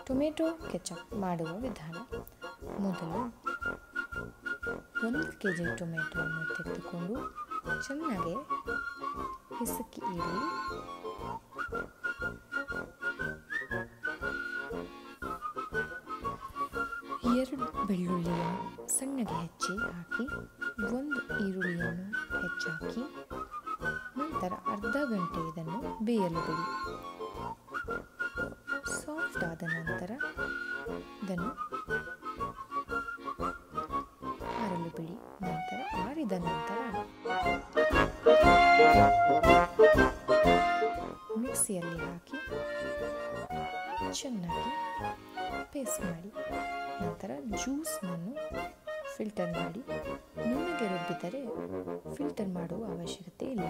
tomato ketchup ಮಾಡುವ ವಿಧಾನ ಮೊದಲು ಒಂದು ಕೆ ಜಿ ಟೊಮೆಟೊವನ್ನು ತೆಗೆದುಕೊಂಡು ಚೆನ್ನಾಗಿ ಹಿಸುಕಿ ಇಡಿ ಎರಡು ಬೆಳ್ಳುಳ್ಳಿಯನ್ನು ಸಣ್ಣಗೆ ಹೆಚ್ಚಿ ಹಾಕಿ ಒಂದು ಈರುಳ್ಳಿಯನ್ನು ಹೆಚ್ಚಾಕಿ ನಂತರ ಅರ್ಧ ಗಂಟೆ ಇದನ್ನು ಬೇಯಲು ಬಿಡಿ ಸಾಫ್ಟ್ ಆದ ನಂತರ ಇದನ್ನು ಆರಲು ಬಿಡಿ ನಂತರ ಆರಿದ ನಂತರ ಮಿಕ್ಸಿಯಲ್ಲಿ ಹಾಕಿ ಚೆನ್ನಾಗಿ ಪೇಸ್ಟ್ ಮಾಡಿ ನಂತರ ಜ್ಯೂಸ್ನನ್ನು ಫಿಲ್ಟರ್ ಮಾಡಿ ನುಣ್ಣಗೆ ರುಬ್ಬಿದರೆ ಫಿಲ್ಟರ್ ಮಾಡುವ ಅವಶ್ಯಕತೆ ಇಲ್ಲ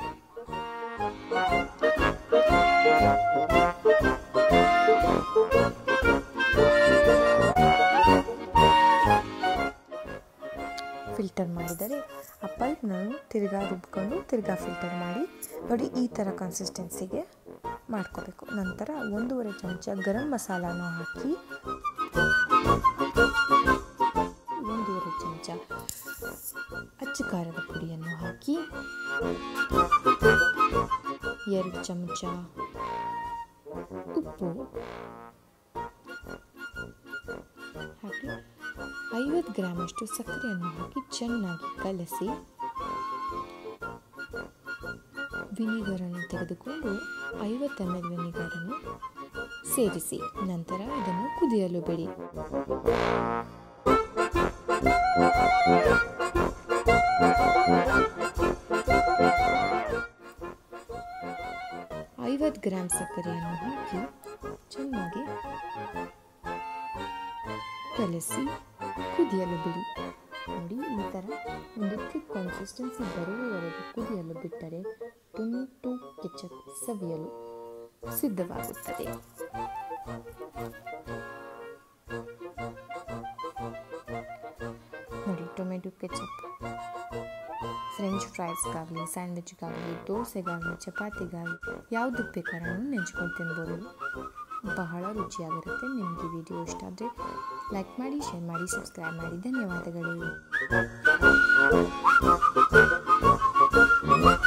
ಫಿಲ್ಟರ್ ಮಾಡಿದರೆ ಆ ಪಲ್ಪ್ನನ್ನು ತಿರ್ಗಾ ರುಬ್ಕೊಂಡು ತಿರ್ಗಾ ಫಿಲ್ಟರ್ ಮಾಡಿ ನೋಡಿ ಈ ಥರ ಕನ್ಸಿಸ್ಟೆನ್ಸಿಗೆ ಮಾಡ್ಕೋಬೇಕು ನಂತರ ಒಂದೂವರೆ ಚಮಚ ಗರಂ ಮಸಾಲಾನು ಹಾಕಿ ಒಂದೂವರೆ ಚಮಚ ಅಚ್ಚ ಖಾರದ ಪುಡಿಯನ್ನು ಹಾಕಿ ಎರಡು ಚಮಚ ಉಪ್ಪು ಹಾಕಿ ಐವತ್ತು ಗ್ರಾಮಷ್ಟು ಸಕ್ಕರೆಯನ್ನು ಹಾಕಿ ಚೆನ್ನಾಗಿ ಕಲಸಿ ವಿನಿಗರನ್ನು ತೆಗೆದುಕೊಂಡು ಐವತ್ತು ಎಮ್ ಎಲ್ ವಿನಿಗರನ್ನು ಸೇರಿಸಿ ನಂತರ ಇದನ್ನು ಕುದಿಯಲು ಬಿಡಿ ಐವತ್ತು ಗ್ರಾಮ್ ಸಕ್ಕರೆಯನ್ನು ಹಾಕಿ ಚೆನ್ನಾಗಿ ಕಲಸಿ ಕುದಿಯಲು ಬಿಡಿ ನೋಡಿ ಈ ಥರ ಒಂದು ಥಿಕ್ ಕನ್ಸಿಸ್ಟೆನ್ಸಿ ಬರುವವರೆಗೆ ಕುದಿಯಲು ಬಿಟ್ಟರೆ ಟೊಮೆಟೊ ಕೆಚಪ್ ಸವಿಯಲು ಸಿದ್ಧವಾಗುತ್ತದೆ ನೋಡಿ ಟೊಮೆಟೊ ಕೆಚಪ್ ಫ್ರೆಂಚ್ ಫ್ರೈಸ್ಗಾಗಲಿ ಸ್ಯಾಂಡ್ವಿಚ್ಗಾಗಲಿ ದೋಸೆಗಾಗಲಿ ಚಪಾತಿಗಾಗಲಿ ಯಾವುದಕ್ಕೆ ಬೇಕಾದ್ರೂ ನೆಂಚ್ಕೊಂಡು ತಿನ್ಬೋದು ಬಹಳ ರುಚಿಯಾಗಿರುತ್ತೆ ನಿಮಗೆ ವಿಡಿಯೋ ಇಷ್ಟ ಆದರೆ ಲೈಕ್ ಮಾಡಿ ಶೇರ್ ಮಾಡಿ ಸಬ್ಸ್ಕ್ರೈಬ್ ಮಾಡಿ ಧನ್ಯವಾದಗಳು